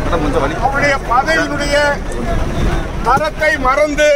அவருடைய பதவியினுடைய தரத்தை மறந்து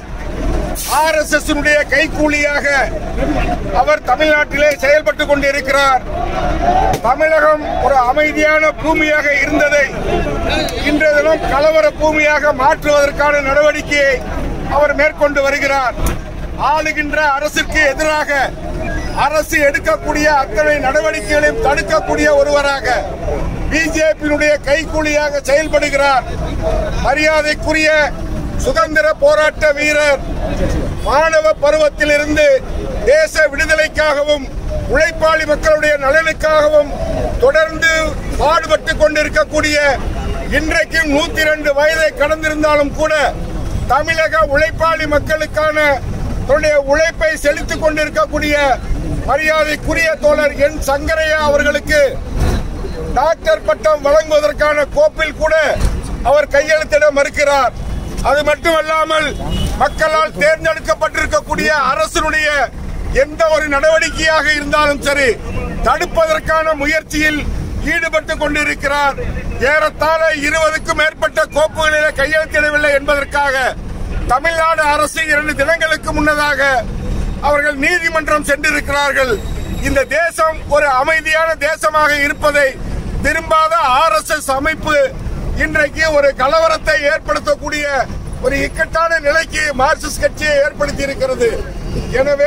ஆர் எஸ் எஸ் கைக்கூலியாக அவர் தமிழ்நாட்டிலே செயல்பட்டுக் கொண்டிருக்கிறார் தமிழகம் ஒரு அமைதியான பூமியாக இருந்ததை இன்றைய தினம் கலவர பூமியாக மாற்றுவதற்கான நடவடிக்கையை அவர் மேற்கொண்டு வருகிறார் ஆளுகின்ற அரசுக்கு எதிராக அரசு எடுக்கக்கூடிய அத்தனை நடவடிக்கைகளையும் தடுக்கக்கூடிய ஒருவராக பிஜேபியினுடைய கைக்கூலியாக செயல்படுகிறார் மரியாதைக்குரிய சுதந்திர போராட்ட வீரர் மாணவ பருவத்திலிருந்து தேச விடுதலைக்காகவும் உழைப்பாளி மக்களுடைய நலனுக்காகவும் தொடர்ந்து பாடுபட்டுக் கொண்டிருக்கக்கூடிய இன்றைக்கும் நூத்தி ரெண்டு வயதை கடந்திருந்தாலும் கூட தமிழக உழைப்பாளி மக்களுக்கான தன்னுடைய உழைப்பை செலுத்திக் கொண்டிருக்கக்கூடிய மரியாதைக்குரிய தோழர் என் சங்கரையா அவர்களுக்கு டாக்டர் பட்டம் வழங்குவதற்கான கோப்பில் கூட அவர் கையெழுத்திட மறுக்கிறார் அது மட்டுமல்லாமல் மக்களால் தேர்ந்தெடுக்கப்பட்டிருக்கக்கூடிய அரசினுடைய எந்த ஒரு நடவடிக்கையாக இருந்தாலும் சரி தடுப்பதற்கான முயற்சியில் ஈடுபட்டுக் கொண்டிருக்கிறார் ஏறத்தாழ இருபதுக்கும் மேற்பட்ட கோப்புகளிலே கையெழுத்திடவில்லை என்பதற்காக தமிழ்நாடு அரசு இரண்டு தினங்களுக்கு முன்னதாக அவர்கள் நீதிமன்றம் சென்றிருக்கிறார்கள் இந்த தேசம் ஒரு அமைதியான தேசமாக இருப்பதை விரும்பாத ஆர் எஸ் எஸ் அமைப்பு இன்றைக்கு ஒரு கலவரத்தை ஏற்படுத்தக்கூடிய ஒரு இக்கட்டான நிலைக்கு மார்க்சிஸ்ட் கட்சியை ஏற்படுத்தி இருக்கிறது எனவே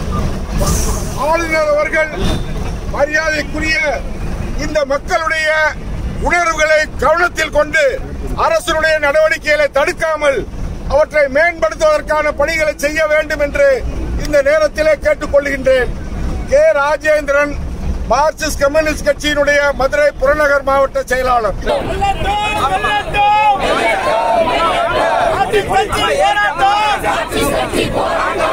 ஆளுநர் அவர்கள் மரியாதைக்குரிய இந்த மக்களுடைய உணர்வுகளை கவனத்தில் கொண்டு அரசுடைய நடவடிக்கைகளை தடுக்காமல் அவற்றை மேம்படுத்துவதற்கான பணிகளை செய்ய வேண்டும் என்று இந்த நேரத்திலே கேட்டுக் கொள்கின்றேன் கே ராஜேந்திரன் மார்க்சிஸ்ட் கம்யூனிஸ்ட் கட்சியினுடைய மதுரை புறநகர் மாவட்ட செயலாளர் வெல்லட்டும் வெல்லட்டும் ஆட்சி கட்சி போராட்டம்